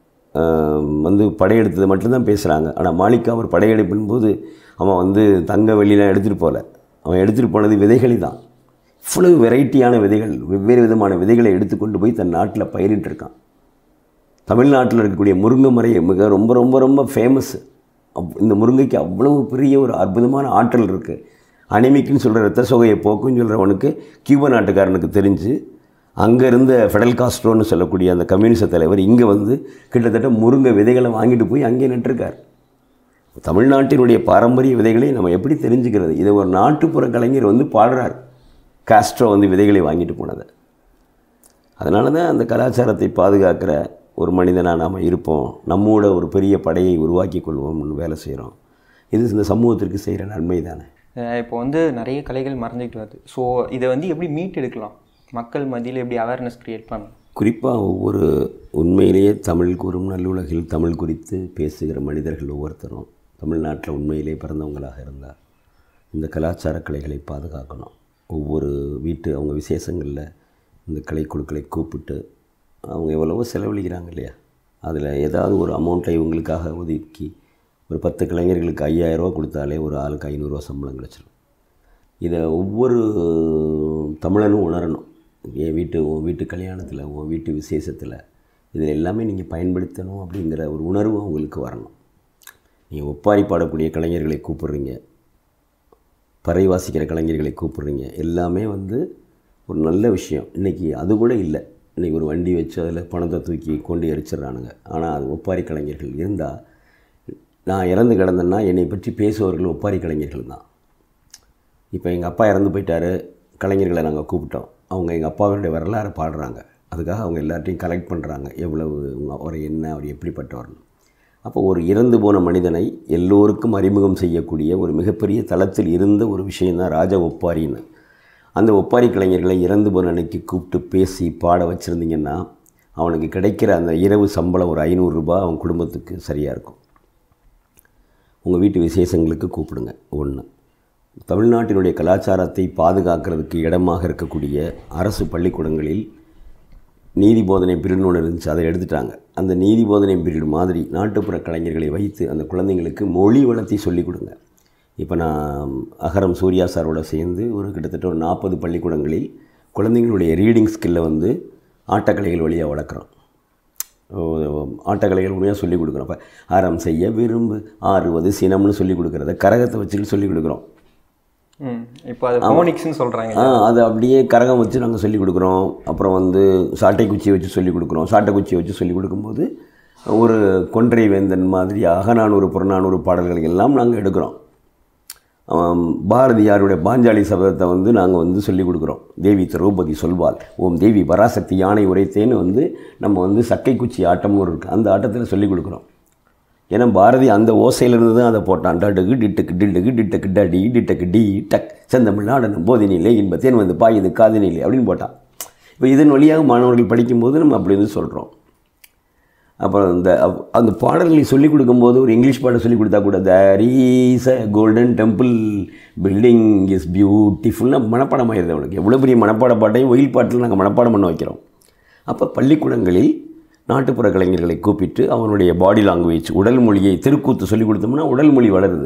வந்து படையெடுத்தது மட்டும்தான் பேசுகிறாங்க ஆனால் மாளிகாவூர் படையெடுப்பின் போது அவன் வந்து தங்க வெள்ளிலாம் எடுத்துகிட்டு போகல அவன் எடுத்துகிட்டு போனது விதைகளை தான் இவ்வளவு வெரைட்டியான விதைகள் வெவ்வேறு விதமான விதைகளை எடுத்துக்கொண்டு போய் தன் நாட்டில் பயிரிட்டிருக்கான் தமிழ்நாட்டில் இருக்கக்கூடிய முருங்கை மரை மிக ரொம்ப ரொம்ப ரொம்ப ஃபேமஸ் இந்த முருங்கைக்கு அவ்வளவு பெரிய ஒரு அற்புதமான ஆற்றல் இருக்குது அனிமிக்குன்னு சொல்கிற ரத்த சோகையை போக்குன்னு சொல்கிறவனுக்கு கியூபா நாட்டுக்காரனுக்கு தெரிஞ்சு அங்கே இருந்த ஃபெடல் காஸ்ட்ரோன்னு சொல்லக்கூடிய அந்த கம்யூனிச தலைவர் இங்கே வந்து கிட்டத்தட்ட முருங்கை விதைகளை வாங்கிட்டு போய் அங்கே நட்டிருக்கார் தமிழ்நாட்டினுடைய பாரம்பரிய விதைகளை நம்ம எப்படி தெரிஞ்சுக்கிறது இதை ஒரு நாட்டுப்புற கலைஞர் வந்து பாடுறார் காஸ்ட்ரோ வந்து விதைகளை வாங்கிட்டு போனதை அதனால தான் அந்த கலாச்சாரத்தை பாதுகாக்கிற ஒரு மனிதனாக நாம் இருப்போம் நம்மோட ஒரு பெரிய படையை உருவாக்கி கொள்வோம்னு வேலை செய்கிறோம் இது இந்த சமூகத்திற்கு செய்கிற நன்மை தானே அஹ் இப்போ வந்து நிறைய கலைகள் மறைஞ்சிக்கிட்டு வருது ஸோ இதை வந்து எப்படி மீட் எடுக்கலாம் மக்கள் மத்தியில் எப்படி அவேர்னஸ் க்ரியேட் பண்ணலாம் குறிப்பாக ஒவ்வொரு உண்மையிலேயே தமிழ் கூறும் நல்லுலகில் தமிழ் குறித்து பேசுகிற மனிதர்கள் ஒவ்வொருத்தரும் தமிழ்நாட்டில் உண்மையிலே பிறந்தவங்களாக இருந்தால் இந்த கலாச்சார கலைகளை பாதுகாக்கணும் ஒவ்வொரு வீட்டு அவங்க விசேஷங்களில் இந்த கலைக்குழுக்களை கூப்பிட்டு அவங்க எவ்வளவோ செலவழிக்கிறாங்க இல்லையா அதில் ஏதாவது ஒரு அமௌண்ட்டை இவங்களுக்காக ஒதுக்கி ஒரு பத்து கலைஞர்களுக்கு ஐயாயிரரூவா கொடுத்தாலே ஒரு ஆளுக்கு ஐநூறுரூவா சம்பளம் கிடச்சிடும் இதை ஒவ்வொரு தமிழனும் உணரணும் என் வீட்டு உன் வீட்டு கல்யாணத்தில் உன் வீட்டு விசேஷத்தில் இதில் எல்லாமே நீங்கள் பயன்படுத்தணும் அப்படிங்கிற ஒரு உணர்வு உங்களுக்கு வரணும் நீங்கள் ஒப்பாரி பாடக்கூடிய கலைஞர்களை கூப்பிடுறீங்க பறை வாசிக்கிற கலைஞர்களை கூப்பிடுறீங்க எல்லாமே வந்து ஒரு நல்ல விஷயம் இன்றைக்கி அது கூட இல்லை இன்றைக்கி ஒரு வண்டி வச்சு அதில் பணத்தை தூக்கி கொண்டு எரிச்சிடுறானுங்க ஆனால் அது ஒப்பாரி கலைஞர்கள் இருந்தால் நான் இறந்து கிடந்தேன்னா என்னை பற்றி பேசுபவர்கள் ஒப்பாரி கலைஞர்கள் தான் இப்போ எங்கள் அப்பா இறந்து போயிட்டாரு கலைஞர்களை நாங்கள் கூப்பிட்டோம் அவங்க எங்கள் அப்பாவுடைய வரலாறு பாடுறாங்க அதுக்காக அவங்க எல்லார்ட்டையும் கலெக்ட் பண்ணுறாங்க எவ்வளவு உங்க- அவர் என்ன அவர் எப்படிப்பட்டவர்னு அப்போ ஒரு இறந்து போன மனிதனை எல்லோருக்கும் அறிமுகம் செய்யக்கூடிய ஒரு மிகப்பெரிய தளத்தில் இருந்த ஒரு விஷயந்தான் ராஜ ஒப்பாரின்னு அந்த ஒப்பாரி கலைஞர்களை இறந்து போன அன்னைக்கு கூப்பிட்டு பேசி பாட வச்சுருந்தீங்கன்னா அவனுக்கு கிடைக்கிற அந்த இரவு சம்பளம் ஒரு ஐநூறுரூபா அவன் குடும்பத்துக்கு சரியாக இருக்கும் உங்கள் வீட்டு விசேஷங்களுக்கு கூப்பிடுங்க ஒன்று தமிழ்நாட்டினுடைய கலாச்சாரத்தை பாதுகாக்கிறதுக்கு இடமாக இருக்கக்கூடிய அரசு பள்ளிக்கூடங்களில் நீதி போதனை பீரியட்னு ஒன்று இருந்துச்சு அதை எடுத்துட்டாங்க அந்த நீதி போதனை பீரியட் மாதிரி நாட்டுப்புற கலைஞர்களை வைத்து அந்த குழந்தைங்களுக்கு மொழி வளர்த்தி சொல்லிக் கொடுங்க இப்போ நான் அகரம் சூர்யா சாரோட சேர்ந்து ஒரு கிட்டத்தட்ட ஒரு நாற்பது பள்ளிக்கூடங்களில் குழந்தைங்களுடைய ரீடிங் ஸ்கில்லை வந்து ஆட்டக்கலைகள் வழியாக வளர்க்குறோம் ஓ, ஆட்டக்கலைகள் உண்மையாக சொல்லிக் கொடுக்குறோம் இப்போ ஆரம் செய்ய விரும்பு ஆறுவது சினம்னு சொல்லிக் கொடுக்குறத கரகத்தை வச்சுட்டு சொல்லிக் கொடுக்குறோம் ம் இப்போ அது ஃபோனிக்ஸ்னு சொல்கிறாங்க ஆ அது அப்படியே கரகம் வச்சு நாங்கள் சொல்லிக் கொடுக்குறோம் அப்புறம் வந்து சாட்டை குச்சியை வச்சு சொல்லிக் கொடுக்குறோம் சாட்டை குச்சியை வச்சு சொல்லிக் கொடுக்கும்போது ஒரு கொன்றை வேந்தன் மாதிரி அகநானூறு புறநானூறு பாடல்கள் எல்லாம் நாங்கள் எடுக்கிறோம் ஆம், பாரதியாருடைய பாஞ்சாலி சபதத்தை வந்து நாங்கள் வந்து சொல்லிக் கொடுக்குறோம் தேவி திரௌபதி சொல்வாள் ஓம் தேவி பராசக்தி யானை உரைத்தேன்னு வந்து நம்ம வந்து சக்கை குச்சி ஆட்டம்னு ஒரு இருக்குது அந்த ஆட்டத்தில் சொல்லிக் கொடுக்குறோம் ஏன்னா பாரதி அந்த ஓசையிலிருந்து தான் அதை போட்டான் டடுகு டிட்டுக்கு டிட்டுக்கு டிட்டுக்கு டடி டிட்டுக்கு டி டக் செந்தமிழ்நாடன் போதினிலே இன்பத்தேன் வந்து பாயுது காதினிலே அப்படின்னு போட்டான் இப்போ இதன் வழியாக மாணவர்கள் படிக்கும்போது நம்ம அப்படி வந்து சொல்கிறோம் அப்புறம் இந்த அப்- அந்த பாடல்களை சொல்லிக் கொடுக்கும்போது ஒரு இங்கிலீஷ் பாடம் சொல்லிக் கொடுத்தா கூட there is a golden temple building is பியூட்டிஃபுல்னா மனப்பாடம் ஆயிடுது அவனுக்கு எவ்வளோ பெரிய மனப்பாட பாட்டையும் ஒயில் பாட்டில் நாங்கள் மனப்பாடம் பண்ண வைக்கிறோம் அப்போ பள்ளிக்கூடங்களில் நாட்டுப்புற கலைஞர்களை கூப்பிட்டு அவனுடைய பாடி லாங்குவேஜ் உடல் மொழியை தெருக்கூத்து சொல்லி கொடுத்தோம்னா உடல் மொழி வளருது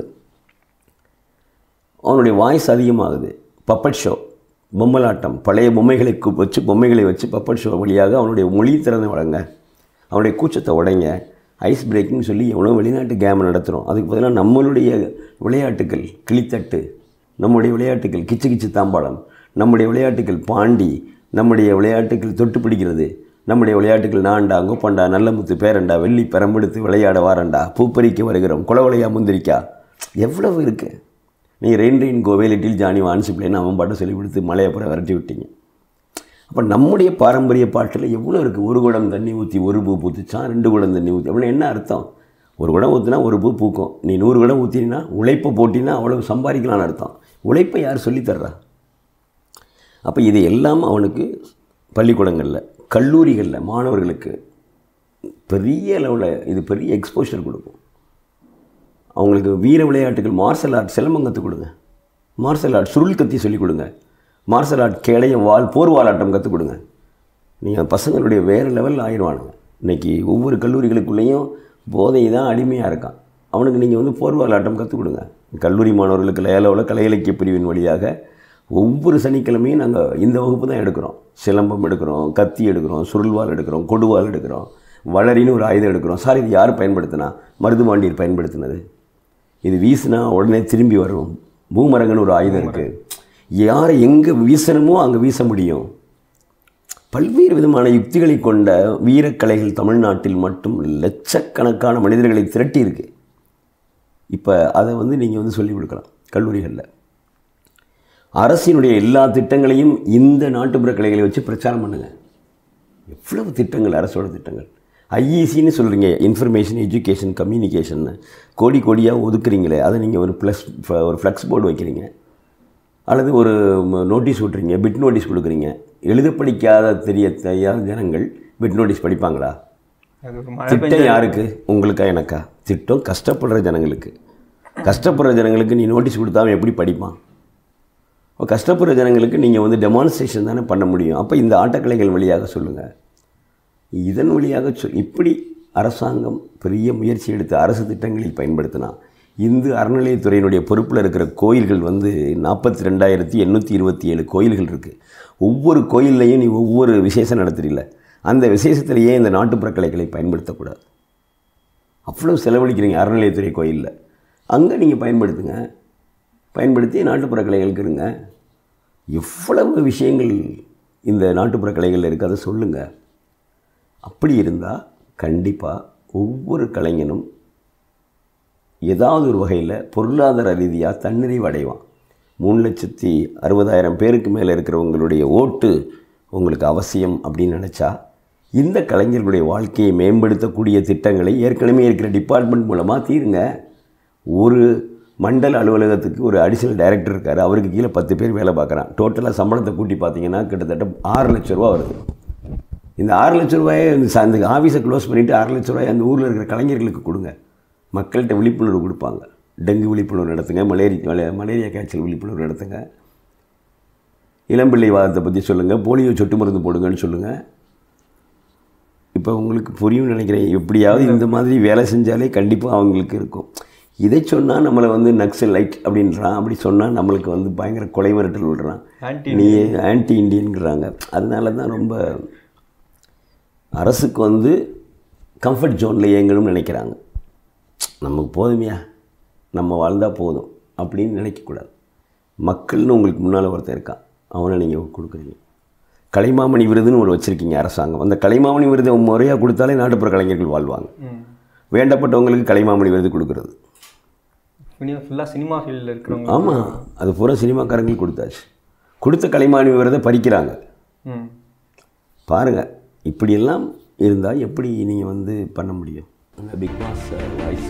அவனுடைய வாய்ஸ் அதிகமாகுது பப்பட் ஷோ பொம்மலாட்டம் பழைய பொம்மைகளை கூ- வச்சு பொம்மைகளை வச்சு பப்பட் ஷோ வழியாக அவனுடைய மொழி திறனை வழங்க அவனுடைய கூச்சத்தை உடைங்க ஐஸ் பிரேக்கிங் சொல்லி எவ்வளோ வெளிநாட்டு கேம் நடத்துகிறோம் அதுக்கு பதிலாக நம்மளுடைய விளையாட்டுகள் கிளித்தட்டு நம்முடைய விளையாட்டுகள் கிச்சு கிச்சு தாம்பாளம் நம்முடைய விளையாட்டுகள் பாண்டி நம்முடைய விளையாட்டுகள் தொட்டு பிடிக்கிறது நம்முடைய விளையாட்டுகள் நான்டா குப்பண்டா நல்லமுத்து பேரண்டா வெள்ளி பெரம்பெடுத்து விளையாட வாரண்டா பூப்பறிக்க வருகிறோம் குளவளையா முந்திரிக்கா எவ்வளவு இருக்குது நீ rain rain go away little Johnny வான்சி பிள்ளைன்னு அவன் பாட்டு சொல்லி கொடுத்து மலையை அப்புறம் விரட்டி விட்டீங்க அப்போ நம்முடைய பாரம்பரிய பாட்டில் எவ்வளோ இருக்குது ஒரு குடம் தண்ணி ஊற்றி ஒரு பூ பூத்துச்சான் ரெண்டு குடம் தண்ணி ஊற்றி அப்படின்னா என்ன அர்த்தம் ஒரு குடம் ஊற்றினா ஒரு பூ பூக்கும் நீ நூறு குடம் ஊற்றினா உழைப்பை போட்டினா அவ்வளவு சம்பாதிக்கலாம்னு அர்த்தம் உழைப்பை யார் சொல்லித் தர்றா அப்போ இது எல்லாம் அவனுக்கு பள்ளிக்கூடங்களில் கல்லூரிகளில் மாணவர்களுக்கு பெரிய அளவில் இது பெரிய எக்ஸ்போஷர் கொடுக்கும் அவங்களுக்கு வீர விளையாட்டுகள் மார்ஷல் ஆர்ட் சிலம்பம் கற்றுக் கொடுங்க மார்ஷல் ஆர்ட் சுருள் கத்தி சொல்லிக் கொடுங்க மார்ஷல் ஆர்ட் கேளைய வால் போர்வாலாட்டம் கற்றுக் கொடுங்க நீங்கள் பசங்களுடைய வேறு லெவலில் ஆயிடுவானுங்க இன்றைக்கி ஒவ்வொரு கல்லூரிகளுக்குள்ளேயும் போதை தான் அடிமையாக இருக்கான் அவனுக்கு நீங்கள் வந்து போர்வாலாட்டம் கற்றுக் கொடுங்க கல்லூரி மாணவர்களுக்கு லயலவில் கலை இலக்கிய பிரிவின் வழியாக ஒவ்வொரு சனிக்கிழமையும் நாங்கள் இந்த வகுப்பு தான் எடுக்கிறோம் சிலம்பம் எடுக்கிறோம் கத்தி எடுக்கிறோம் சுருள்வால் எடுக்கிறோம் கொடுவால் எடுக்கிறோம் வளரின்னு ஒரு ஆயுதம் எடுக்கிறோம் சார் இது யார் பயன்படுத்தினா மருதுமாண்டியர் பயன்படுத்தினது இது வீசினா உடனே திரும்பி வரும் பூமரங்கன்னு ஒரு ஆயுதம் இருக்குது யாரை எங்கே வீசணுமோ அங்கே வீச முடியும் பல்வேறு விதமான யுக்திகளை கொண்ட வீரக்கலைகள் தமிழ்நாட்டில் மட்டும் லட்சக்கணக்கான மனிதர்களை திரட்டி இருக்கு இப்போ அதை வந்து நீங்கள் வந்து சொல்லிக் கொடுக்கலாம் கல்லூரிகளில் அரசினுடைய எல்லா திட்டங்களையும் இந்த நாட்டுப்புற கலைகளை வச்சு பிரச்சாரம் பண்ணுங்க எவ்வளவு திட்டங்கள் அரசோட திட்டங்கள் ஐஇசின்னு சொல்கிறீங்க இன்ஃபர்மேஷன் எஜுகேஷன் கம்யூனிகேஷன் கோடி கோடியாக ஒதுக்குறீங்களே அதை நீங்கள் ஒரு ப்ளஸ் ஒரு ஃப்ளெக்ஸ் போர்டு வைக்கிறீங்க அல்லது ஒரு நோட்டீஸ் விட்றீங்க பிட் நோட்டீஸ் கொடுக்குறீங்க எழுத படிக்காத தெரிய தெரியாத ஜனங்கள் பிட் நோட்டீஸ் படிப்பாங்களா அது ஒரு மழை திட்டம் யாருக்கு உங்களுக்கா எனக்கா திட்டம் கஷ்டப்படுற ஜனங்களுக்கு கஷ்டப்படுற ஜனங்களுக்கு நீ நோட்டீஸ் கொடுத்தாம எப்படி படிப்பான் அப்ப கஷ்டப்படுற ஜனங்களுக்கு நீங்கள் வந்து டெமான்ஸ்ட்ரேஷன் தானே பண்ண முடியும் அப்போ இந்த ஆட்டக்கலைகள் வழியாக சொல்லுங்கள் இதன் வழியாக சொல் இப்படி அரசாங்கம் பெரிய முயற்சி எடுத்து அரசு திட்டங்களில் பயன்படுத்தினா இந்து அறநிலையத்துறையினுடைய பொறுப்பில் இருக்கிற கோயில்கள் வந்து நாற்பத்தி ரெண்டாயிரத்தி எண்ணூற்றி இருபத்தி ஏழு கோயில்கள் இருக்குது ஒவ்வொரு கோயில்லையும் நீ ஒவ்வொரு விசேஷம் நடத்துறீல அந்த விசேஷத்திலேயே இந்த நாட்டுப்புற கலைகளை பயன்படுத்தக்கூடாது அவ்வளோ செலவழிக்கிறீங்க அறநிலையத்துறை கோயிலில் அங்கே நீங்கள் பயன்படுத்துங்க பயன்படுத்தி நாட்டுப்புற கலைகளுக்கு இருங்க எவ்வளவு விஷயங்கள் இந்த நாட்டுப்புற கலைகளில் இருக்குது அதை சொல்லுங்கள் அப்படி இருந்தால் கண்டிப்பாக ஒவ்வொரு கலைஞனும் ஏதாவது ஒரு வகையில் பொருளாதார ரீதியாக தன்னிறைவு அடைவான் மூணு லட்சத்தி அறுபதாயிரம் பேருக்கு மேலே இருக்கிறவங்களுடைய ஓட்டு உங்களுக்கு அவசியம் அப்படின்னு நினச்சா இந்த கலைஞர்களுடைய வாழ்க்கையை மேம்படுத்தக்கூடிய திட்டங்களை ஏற்கனவே இருக்கிற டிபார்ட்மெண்ட் மூலமாக தீருங்க ஒரு மண்டல அலுவலகத்துக்கு ஒரு அடிஷனல் டைரக்டர் இருக்கார் அவருக்கு கீழே பத்து பேர் வேலை பார்க்குறான் டோட்டலாக சம்பளத்தை கூட்டி பார்த்தீங்கன்னா கிட்டத்தட்ட ஆறு லட்ச ரூபா வருது இந்த ஆறு லட்ச ரூபாயை இந்த ச- அந்த ஆஃபீஸை க்ளோஸ் பண்ணிவிட்டு ஆறு லட்ச ரூபாயை அந்த ஊரில் இருக்கிற கலைஞர்களுக்கு கொடுங்க மக்கள்கிட்ட விழிப்புணர்வு கொடுப்பாங்க டெங்கு விழிப்புணர்வு நடத்துங்க மலேரியா மலேரியா காய்ச்சல் விழிப்புணர்வு நடத்துங்க இளம்பிள்ளை வாதத்தை பற்றி சொல்லுங்கள் போலியோ சொட்டு மருந்து போடுங்கன்னு சொல்லுங்கள் இப்போ உங்களுக்கு புரியும் நினைக்கிறேன் எப்படியாவது இந்த மாதிரி வேலை செஞ்சாலே கண்டிப்பாக அவங்களுக்கு இருக்கும் இதை சொன்னால் நம்மளை வந்து நக்சல் லைட் அப்படின்றான் அப்படி சொன்னால் நம்மளுக்கு வந்து பயங்கர கொலை மிரட்டல் விடுறான் ஆன்டி நீ ஆன்டி இண்டியன்கிறாங்க அதனால தான் ரொம்ப அரசுக்கு வந்து கம்ஃபர்ட் ஜோனில் இயங்கணும்னு நினைக்கிறாங்க நமக்கு போதுமையா நம்ம வாழ்ந்தால் போதும் அப்படின்னு நினைக்கக்கூடாது மக்கள்னு உங்களுக்கு முன்னால் ஒருத்தன் இருக்கான் அவனை நீங்கள் கொடுக்குறீங்க கலைமாமணி விருதுன்னு ஒரு வச்சுருக்கீங்க அரசாங்கம் அந்த கலைமாமணி விருதை முறையாக கொடுத்தாலே நாட்டுப்புற கலைஞர்கள் வாழ்வாங்க ம் வேண்டப்பட்டவங்களுக்கு கலைமாமணி விருது கொடுக்குறது ஃபுல்லாக சினிமா ஃபீல்டில் இருக்கிறவங்க ஆமாம் அது பூரா சினிமாக்காரங்களுக்கு கொடுத்தாச்சு கொடுத்த கலைமாமணி விருதை பறிக்கிறாங்க ம் பாருங்கள் இப்படியெல்லாம் இருந்தால் எப்படி நீங்கள் வந்து பண்ண முடியும் அந்த பிக் பாஸ் வாய்ஸ்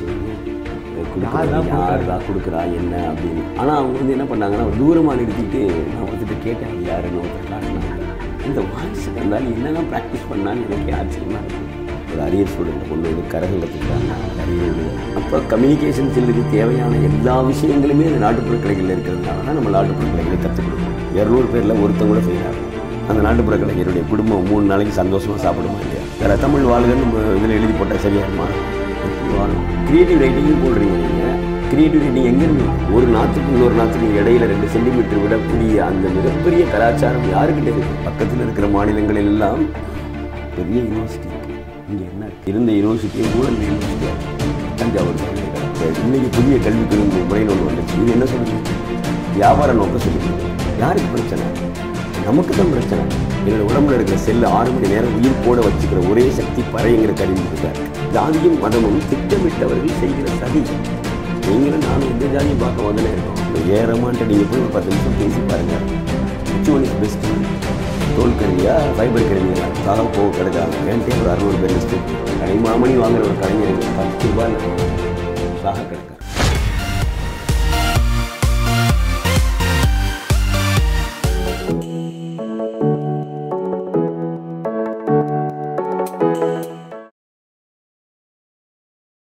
யார் தான் கொடுக்குறா என்ன அப்படின்னு ஆனால் அவங்க வந்து என்ன பண்ணாங்கன்னா தூரமாக நிறுத்திட்டு நான் ஒருத்தர் கேட்டேன் அது யாருன்னு ஒருத்தர் காட்டினாங்க இந்த வாய்ஸுக்கு வந்தாலும் என்னெல்லாம் ப்ராக்டிஸ் பண்ணான்னு எனக்கு ஆச்சரியமாக இருக்கும் ஒரு அரியர் ஸ்டூடெண்ட்டை கொண்டு வந்து கரகம் கற்றுக்கிட்டாங்க அரியர் அப்போ கம்யூனிகேஷன் ஃபீல்டுக்கு தேவையான எல்லா விஷயங்களுமே இந்த நாட்டுப்புற கலைகளில் இருக்கிறதுனால தான் நம்ம நாட்டுப்புற கலைகளை கற்றுக் கொடுக்கணும் இரநூறு பேரில் ஒருத்தன் கூட ஃபெயில் ஆகும் அந்த நாட்டுப்புற கலைஞருடைய குடும்பம் மூணு நாளைக்கு சந்தோஷமாக சாப்பிடுமா இல்லையா வேறு தமிழ் வாழ்கன்னு நம்ம இதில் எழுதி போட்டால் சரியாகுமா எப்படி வாழணும் கிரியேட்டிவ் ரைட்டிங்கும் போடுறீங்க நீங்கள் கிரியேட்டிவ் ரைட்டிங் எங்கேருந்து ஒரு நாற்றுக்கு இன்னொரு நாற்றுக்கு இடையில ரெண்டு சென்டிமீட்டர் விடக்கூடிய அந்த மிகப்பெரிய கலாச்சாரம் யாருக்கிட்ட இருக்கு பக்கத்தில் இருக்கிற மாநிலங்கள் எல்லாம் பெரிய யூனிவர்சிட்டி இருக்கு இங்கே என்ன இருக்கு? இருந்த யூனிவர்சிட்டியும் கூட இந்த யூனிவர்சிட்டி தஞ்சாவூர் பல்கலைக்கழகம். இன்னைக்கு புதிய கல்விக் கொள்கை முறைன்னு ஒன்று வந்துச்சு இது என்ன சொல்லுது வியாபார நோக்கம் சொல்லுது யாருக்கு பிரச்சனை நமக்கு தான் பிரச்சனை என்னோட உடம்புல இருக்கிற செல்லு ஆறு மணி நேரம் உயிர் போட வச்சுக்கிற ஒரே சக்தி பறைங்கிற கருவி இருக்கார் ஜாதியும் மதமும் திட்டமிட்டவர்கள் செய்கிற சதி நீங்களும் நானும் இந்த ஜாதியை பார்க்க வந்தனே இருக்கோம் இந்த ஏறமான்ட்டு நீங்கள் போய் ஒரு பத்து நிமிஷம் பேசி பாருங்க விச் ஒன் இஸ் பெஸ்ட் தோல் கருவியா ஃபைபர் கருவியா சாக போக கிடக்காங்க என்கிட்ட ஒரு அறுநூறு பேர் லிஸ்ட்டு கடை மாமணி வாங்குற ஒரு கலைஞர் பத்து ரூபாய் சாக கிடக்காங்க